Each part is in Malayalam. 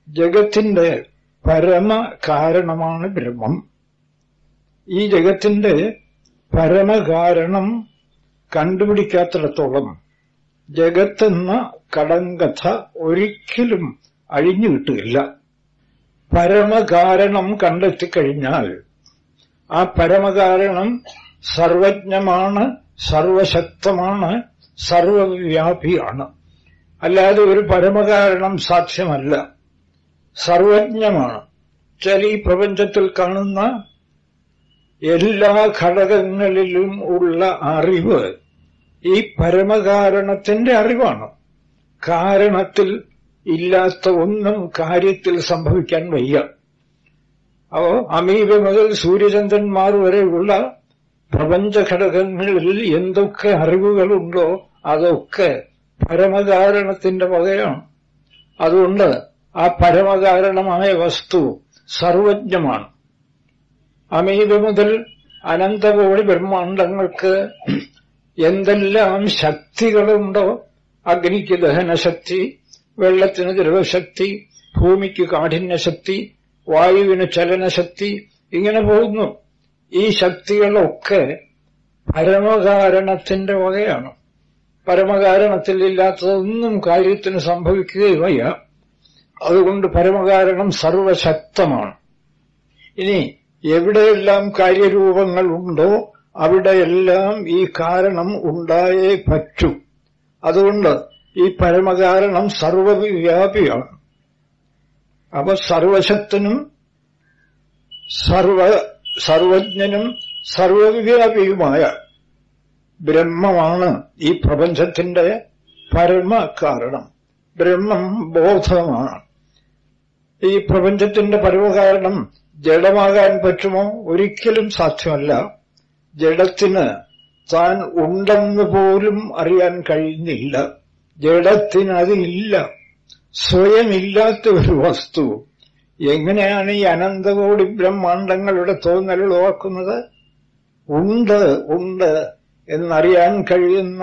ജഗത്തിന്റെ പരമ കാരണമാണ് ബ്രഹ്മം ഈ ജഗത്തിന്റെ പരമകാരണം കണ്ടുപിടിക്കാത്തിടത്തോളം ജഗത്തെന്ന കടങ്കഥ ഒരിക്കലും അഴിഞ്ഞു കിട്ടുകയില്ല പരമകാരണം കണ്ടെത്തിക്കഴിഞ്ഞാൽ ആ പരമകാരണം സർവജ്ഞമാണ് സർവശക്തമാണ് സർവവ്യാപിയാണ് അല്ലാതെ ഒരു പരമകാരണം സാധ്യമല്ല സർവജ്ഞമാണ് ചില ഈ പ്രപഞ്ചത്തിൽ കാണുന്ന എല്ലാ ഘടകങ്ങളിലും ഉള്ള അറിവ് ഈ പരമകാരണത്തിന്റെ അറിവാണ് കാരണത്തിൽ ഇല്ലാത്ത ഒന്നും കാര്യത്തിൽ സംഭവിക്കാൻ വയ്യ അപ്പോ അമീബ മുതൽ സൂര്യചന്ദ്രന്മാർ വരെയുള്ള പ്രപഞ്ചഘടകങ്ങളിൽ എന്തൊക്കെ അറിവുകളുണ്ടോ അതൊക്കെ പരമകാരണത്തിന്റെ വകയാണ് അതുകൊണ്ട് ആ പരമകാരണമായ വസ്തു സർവജ്ഞമാണ് അമീബ മുതൽ അനന്തകോടി ബ്രഹ്മാണ്ടങ്ങൾക്ക് എന്തെല്ലാം ശക്തികളുണ്ടോ അഗ്നിക്ക് ദഹനശക്തി വെള്ളത്തിന് ദ്രവശക്തി ഭൂമിക്ക് കാഠിന്യശക്തി വായുവിന് ചലനശക്തി ഇങ്ങനെ പോകുന്നു ഈ ശക്തികളൊക്കെ പരമകാരണത്തിന്റെ വകയാണ് പരമകാരണത്തിൽ ഇല്ലാത്തതൊന്നും കാര്യത്തിന് സംഭവിക്കുകയും വയ്യ അതുകൊണ്ട് പരമകാരണം സർവശക്തമാണ് ഇനി എവിടെയെല്ലാം കാര്യരൂപങ്ങൾ ഉണ്ടോ അവിടെയെല്ലാം ഈ കാരണം ഉണ്ടായേ പറ്റൂ അതുകൊണ്ട് ഈ പരമകാരണം സർവവ്യാപിയാണ് അപ്പൊ സർവശക്തനും സർവ സർവജ്ഞനും സർവവ്യാപിയുമായ ബ്രഹ്മമാണ് ഈ പ്രപഞ്ചത്തിന്റെ പരമകാരണം ബ്രഹ്മം ബോധമാണ് ഈ പ്രപഞ്ചത്തിന്റെ പരമകാരണം ജഡമാകാൻ പറ്റുമോ ഒരിക്കലും സാധ്യമല്ല ജഡത്തിന് താൻ ഉണ്ടെന്ന് പോലും അറിയാൻ കഴിയുന്നില്ല ജഡത്തിന് അതില്ല സ്വയമില്ലാത്ത ഒരു വസ്തു എങ്ങനെയാണ് ഈ അനന്തകോടി ബ്രഹ്മാണ്ടങ്ങളുടെ തോന്നൽ ഉളവാക്കുന്നത് ഉണ്ട് ഉണ്ട് എന്നറിയാൻ കഴിയുന്ന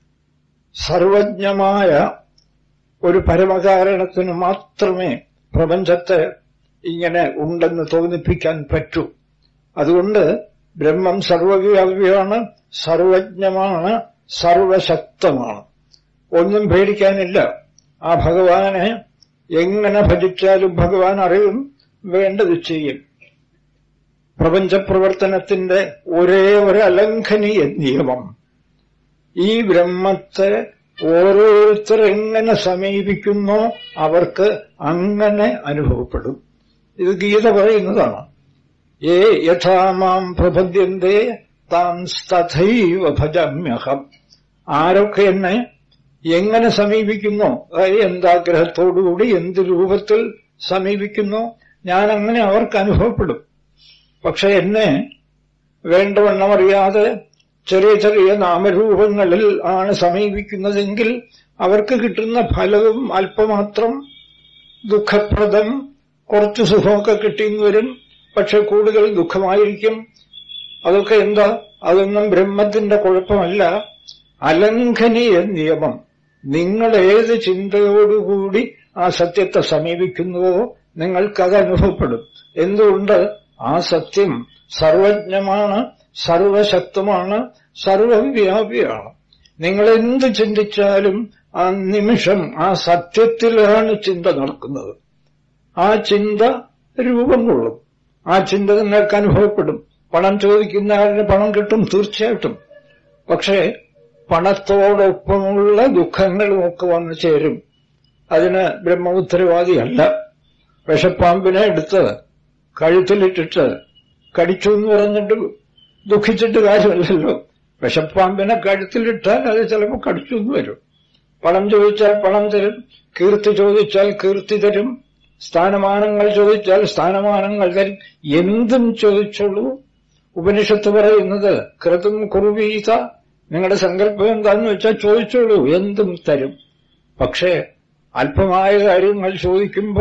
സർവജ്ഞമായ ഒരു പരമകാരണത്തിന് മാത്രമേ പ്രപഞ്ചത്തെ ഇങ്ങനെ ഉണ്ടെന്ന് തോന്നിപ്പിക്കാൻ പറ്റൂ അതുകൊണ്ട് ബ്രഹ്മം സർവവ്യാപിയാണ് സർവജ്ഞമാണ് സർവശക്തമാണ് ഒന്നും പേടിക്കാനില്ല ആ ഭഗവാനെ എങ്ങനെ ഭജിച്ചാലും ഭഗവാൻ അറിയും വേണ്ടത് ചെയ്യും പ്രപഞ്ചപ്രവർത്തനത്തിന്റെ ഒരേ ഒരു അലംഘനീയ നിയമം ഈ ബ്രഹ്മത്തെ ഓരോരുത്തർ എങ്ങനെ സമീപിക്കുന്നോ അവർക്ക് അങ്ങനെ അനുഭവപ്പെടും ഇത് ഗീത പറയുന്നതാണ് ഏ യഥാമാം പ്രപദ്യന്തേ താൻ തഥൈവ ഭജമ്യഹം ആരൊക്കെ എന്നെ എങ്ങനെ സമീപിക്കുന്നോ അതായത് എന്താഗ്രഹത്തോടുകൂടി എന്ത് രൂപത്തിൽ സമീപിക്കുന്നോ ഞാൻ അങ്ങനെ അവർക്ക് അനുഭവപ്പെടും പക്ഷെ എന്നെ വേണ്ടവണ്ണം അറിയാതെ ചെറിയ ചെറിയ നാമരൂപങ്ങളിൽ ആണ് സമീപിക്കുന്നതെങ്കിൽ അവർക്ക് കിട്ടുന്ന ഫലവും അല്പമാത്രം ദുഃഖപ്രദം കുറച്ച് സുഖമൊക്കെ കിട്ടിയെന്ന് വരും പക്ഷെ കൂടുതൽ ദുഃഖമായിരിക്കും അതൊക്കെ എന്താ അതൊന്നും ബ്രഹ്മത്തിന്റെ കുഴപ്പമല്ല അലംഘനീയ നിയമം നിങ്ങൾ ഏത് ചിന്തയോടുകൂടി ആ സത്യത്തെ സമീപിക്കുന്നുവോ നിങ്ങൾക്കത് അനുഭവപ്പെടും എന്തുകൊണ്ട് ആ സത്യം സർവജ്ഞമാണ് സർവശക്തമാണ് സർവവ്യാപിയാണ് നിങ്ങൾ എന്ത് ചിന്തിച്ചാലും ആ നിമിഷം ആ സത്യത്തിലാണ് ചിന്ത നടക്കുന്നത് ആ ചിന്ത രൂപം കൊള്ളും ആ ചിന്ത നിങ്ങൾക്ക് അനുഭവപ്പെടും പണം ചോദിക്കുന്ന ആളിന് പണം കിട്ടും തീർച്ചയായിട്ടും പക്ഷേ പണത്തോടൊപ്പമുള്ള ദുഃഖങ്ങളും ഒക്കെ വന്നു ചേരും അതിന് ബ്രഹ്മ ഉത്തരവാദിയല്ല വിഷപ്പാമ്പിനെ എടുത്ത് കഴുത്തിലിട്ടിട്ട് കടിച്ചു എന്ന് പറഞ്ഞിട്ട് ദുഃഖിച്ചിട്ട് കാര്യമല്ലല്ലോ വിഷപ്പാമ്പിനെ കഴുത്തിലിട്ടാൽ അത് ചിലപ്പോൾ കടിച്ചു എന്ന് വരും പണം ചോദിച്ചാൽ പണം തരും കീർത്തി ചോദിച്ചാൽ കീർത്തി തരും സ്ഥാനമാനങ്ങൾ ചോദിച്ചാൽ സ്ഥാനമാനങ്ങൾ തരും എന്തും ചോദിച്ചോളൂ ഉപനിഷത്ത് പറയുന്നത് കൃതും കുറുവീത നിങ്ങളുടെ സങ്കല്പം എന്താന്ന് വെച്ചാൽ ചോദിച്ചോളൂ എന്തും തരും പക്ഷേ അല്പമായ കാര്യങ്ങൾ ചോദിക്കുമ്പോ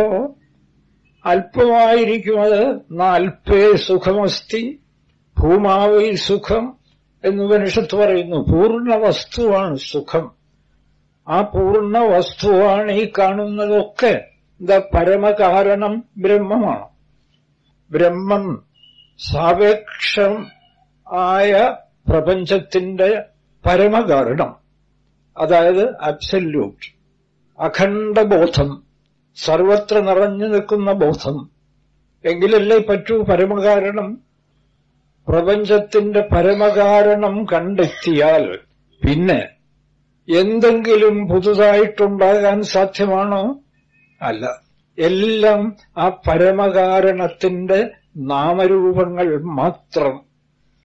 അല്പമായിരിക്കും അത് നാൽപ്പേ സുഖമസ്തി ഭൂമാവിൽ സുഖം എന്ന് ഉപനിഷത്ത് പറയുന്നു പൂർണ്ണ വസ്തുവാണ് സുഖം ആ പൂർണ്ണ വസ്തുവാണ് ഈ കാണുന്നതൊക്കെ എന്താ പരമകാരണം ബ്രഹ്മമാണ് ബ്രഹ്മം സാപേക്ഷം ആയ പ്രപഞ്ചത്തിന്റെ പരമകാരണം അതായത് അബ്സല്യൂട്ട് അഖണ്ഡബോധം സർവത്ര നിറഞ്ഞു നിൽക്കുന്ന ബോധം എങ്കിലല്ലേ പറ്റൂ പരമകാരണം പ്രപഞ്ചത്തിന്റെ പരമകാരണം കണ്ടെത്തിയാൽ പിന്നെ എന്തെങ്കിലും പുതുതായിട്ടുണ്ടാകാൻ സാധ്യമാണോ അല്ല എല്ലാം ആ പരമകാരണത്തിന്റെ നാമരൂപങ്ങൾ മാത്രം